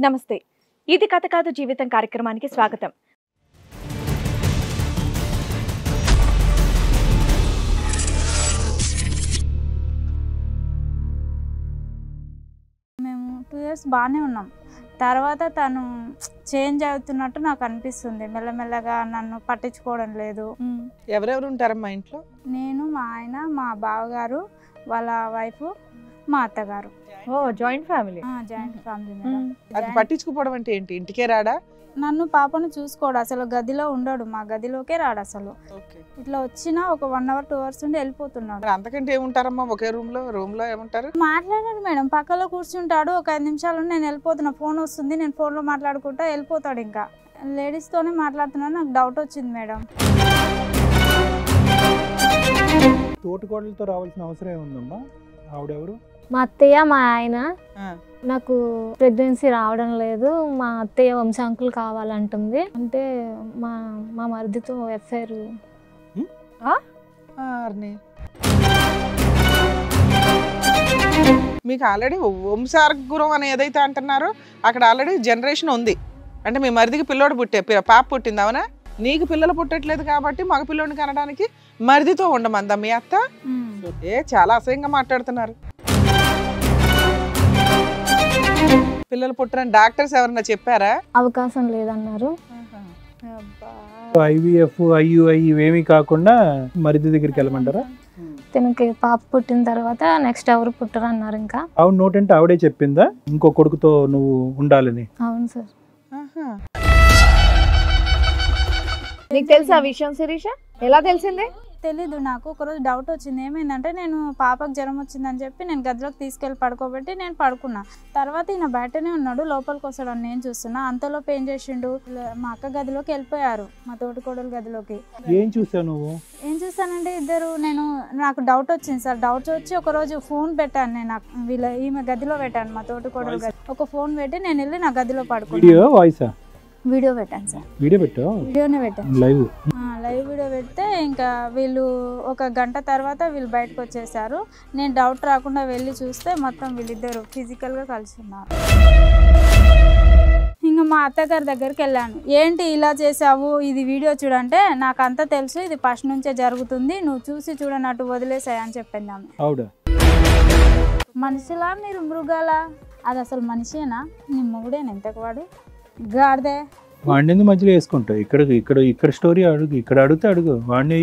నమస్తే ఇది కథ కాదు జీవితం కార్యక్రమానికి స్వాగతం మేము టూ ఇయర్స్ బాగానే ఉన్నాం తర్వాత తను చేంజ్ అవుతున్నట్టు నాకు అనిపిస్తుంది మెల్లమెల్లగా నన్ను పట్టించుకోవడం లేదు ఎవరెవరు ఉంటారమ్మా ఇంట్లో నేను మా ఆయన మా బావగారు వాళ్ళ వైఫ్ మా అత్తగారు ఓ joint family joint family madam అది పట్టించుకోవడం అంటే ఏంటి ఇంటికే రాడా నన్ను పాపను చూసుకోడు అసలు గదిలో ఉండడు మా గదిలోకే రాడు అసలు ఇట్లా వచ్చినా ఒక వన్ అవర్ టూ అవర్స్ ఉండి వెళ్ళిపోతున్నాడు మరి అంతకంటే ఏముంటారమ్మా ఒకే రూమ్ లో రూమ్ లో ఏముంటారు మాట్లాడాడు మేడం పక్కలో కూర్చుంటాడు ఒక ఐదు నిమిషాలు ఉండి నేను వెళ్ళిపోతున్నా ఫోన్ వస్తుంది నేను ఫోన్లో మాట్లాడుకుంటా వెళ్ళిపోతాడు ఇంకా లేడీస్తోనే మాట్లాడుతున్నాను నాకు డౌట్ వచ్చింది మేడం తోటికోడలతో రావాల్సిన అవసరం ఏముందమ్మా ఆవిడెవరు మా అత్తయ్య మా ఆయన ఆ. నాకు ప్రెగ్నెన్సీ రావడం లేదు మా అత్తయ్య వంశాంకులు కావాలంటుంది అంటే మా మా మరిదితో ఎఫ్ఐఆర్ ఆర్ని. మీకు ఆల్రెడీ వంశార్గురం అని ఏదైతే అంటున్నారో అక్కడ ఆల్రెడీ జనరేషన్ ఉంది అంటే మీ మరిదికి పిల్లోడు పుట్టే పి- పాప పుట్టింది అవునా నీకు పిల్లలు పుట్టట్లేదు కాబట్టి మగ పిల్లోడిని కనడానికి మరిదితో ఉండమందా మీ అత్త ఏ చాలా అసహ్యంగా మాట్లాడుతున్నారు పిల్లలు పుట్టరని డాక్టర్స్ ఎవరన్నా చెప్పారా అవకాశం లేదన్నారు ఐవీఎఫ్ ఐయుఐ ఇవేమీ కాకుండా మరిది దగ్గరికి వెళ్ళమంటారా తనకి పాప పుట్టిన తర్వాత నెక్స్ట్ ఎవరు పుట్టరు అన్నారు ఇంకా ఆవిడ నోటంటే ఆవిడే చెప్పిందా ఇంకో కొడుకుతో నువ్వు ఉండాలని అవును సార్ ఆహా. నీకు తెలుసా ఆ విషయం శిరీష ఎలా తెలిసింది తెలీదు నాకు ఒకరోజు డౌట్ వచ్చింది ఏమైందంటే నేను పాపకు జ్వరం వచ్చిందని చెప్పి నేను గదిలోకి తీసుకెళ్ళి పడుకోబెట్టి నేను పడుకున్నా తర్వాత ఈయన బయటనే ఉన్నాడు లోపలికి వస్తాడని నేను చూస్తున్నా అంతలోపు ఏం చేసిండు ఇలా మా అక్క గదిలోకి వెళ్ళిపోయారు మా తోటికోడలు గదిలోకి ఏం చూసావు నువ్వు ఏం చూసానంటే ఇద్దరు నేను నాకు డౌట్ వచ్చింది సార్ డౌట్ వచ్చి ఒక రోజు ఫోన్ పెట్టాను నేను ఆ- వీళ్ళ ఈమె గదిలో పెట్టాను మా తోటికోడలు గది ఒక ఫోన్ పెట్టి నేను వెళ్ళి నా గదిలో పడుకున్నాను వీడియో వాయిసా వీడియో పెట్టాను సార్ వీడియో పెట్టావు వీడియోనే పెట్టాను లైవ్ ఆ, లైవ్ వీడియో పెడితే ఇంకా వీళ్ళు ఒక గంట తర్వాత వీళ్ళు బయటకు వచ్చేసారు నేను డౌట్ రాకుండా వెళ్ళి చూస్తే మొత్తం వీళ్ళిద్దరు ఫిజికల్గా కలిసి ఉన్నారు ఇంకా మా అత్తగారి దగ్గరికి వెళ్ళాను ఏంటి ఇలా చేసావు ఇది వీడియో చూడంటే నాకు అంతా తెలుసు ఇది ఫస్ట్ నుంచే జరుగుతుంది నువ్వు చూసి చూడనట్టు వదిలేసాయి అని చెప్పింది ఆమె ఆవిడ మనుషులా మీరు మృగాలా అది అసలు మనిషేనా నీ మొగుడేనా ఎంతకు వాడు గాడిదే వాడిని ఎందుకు మధ్యలో వేసుకుంటావు ఇక్కడ ఇక్కడ ఇక్కడ స్టోరీ అడుగు ఇక్కడ అడిగితే అడుగు వాడిని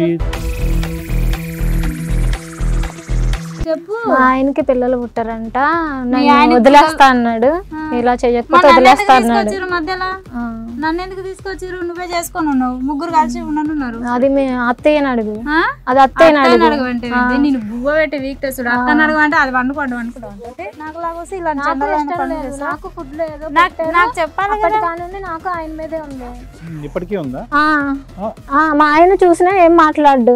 చెప్పు మా ఆయనకి పిల్లలు పుట్టారంట మీ నన్ను ఆయనకి వదిలేస్తా అన్నాడు ఆ. ఇలా మరి చేయకపోతే నన్ను ఎందుకు వదిలేస్తా అన్నాడు తీసుకొచ్చిర్రు మధ్యలో ఆ. నన్ను ఎందుకు తీసుకొచ్చిర్రు నువ్వే చేసుకొని ఉన్నావు ముగ్గురు కలిసి ఉండనున్నారు అది మీ అత్తయ్యని అడుగు ఆ? అది అత్తయ్యని అత్తని అడుగు అడగమంటే ఆ. ఏంది? నేను బువ్వ పెట్టి వీక్ టెస్ట్ అత్తని అడగమంటే అది వండుకోండి వండుకోవడం నాకు లాగొస్తే ఇలా నాకు చంద్రబాబు ఇష్టం పనులు లేదు. చేస్తా. నాకు ఫుడ్ లేదు నాకు పెట్టారు. నాకు చెప్పాలి అప్పటి కదా కానుండి నాకు ఆయన మీదే ఉంది ఇప్పటికీ ఉందా ఆ. ఆ. ఆ, మా ఆయన చూసినా ఏం మాట్లాడు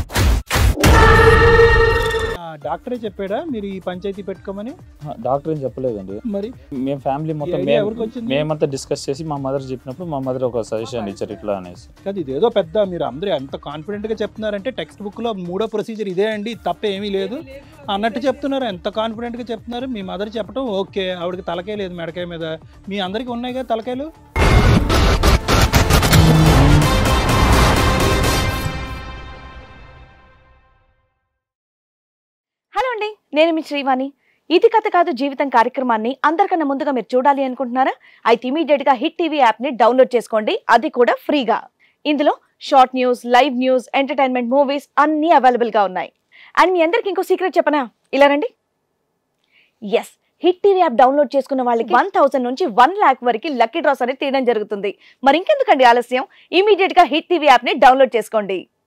ఆ, డాక్టరే చెప్పాడా మీరు ఈ పంచాయతీ పెట్టుకోమని ఆ, డాక్టర్ ఏం చెప్పలేదండి మరి మేము ఫ్యామిలీ మొత్తం ఈ idea మేము ఎవరికి వచ్చింది? మేమంతా డిస్కస్ చేసి మా మదర్ చెప్పినప్పుడు మా మదర్ ఒక సజెషన్ ఇచ్చారు ఇట్లా అనేసి కాదు ఇదేదో పెద్ద మీరు అందరూ ఎంత కాన్ఫిడెంట్ గా చెప్తున్నారంటే టెక్స్ట్ బుక్ లో మూడో ప్రొసీజర్ ఇదే అండి తప్ప ఏమీ లేదు అన్నట్టు చెప్తున్నారు ఎంత కాన్ఫిడెంట్ గా చెప్తున్నారు మీ మదర్ చెప్పడం ఓకే ఆవిడకి తలకాయ లేదు మెడకాయ మీద మీ అందరికి ఉన్నాయి కదా తలకాయలు హలో అండి నేను మీ శ్రీవాణి ఇది కథ కాదు జీవితం కార్యక్రమాన్ని అందరికన్నా ముందుగా మీరు చూడాలి అనుకుంటున్నారా అయితే ఇమీడియట్ గా హిట్ టీవీ యాప్ ని డౌన్లోడ్ చేసుకోండి అది కూడా ఫ్రీగా ఇందులో short news live news entertainment movies అన్నీ అవైలబుల్ గా ఉన్నాయి అండ్ మీ అందరికి ఇంకో సీక్రెట్ చెప్పనా ఇలా రండి yes hit TV app download చేసుకున్న వాళ్ళకి వన్ థౌసండ్ నుంచి వన్ లాక్ వరకు లక్కీ డ్రాస్ అనేది తీయడం జరుగుతుంది మరి ఇంకెందుకండి ఆలస్యం ఇమీడియట్ గా హిట్ టీవీ యాప్ ని డౌన్లోడ్ చేసుకోండి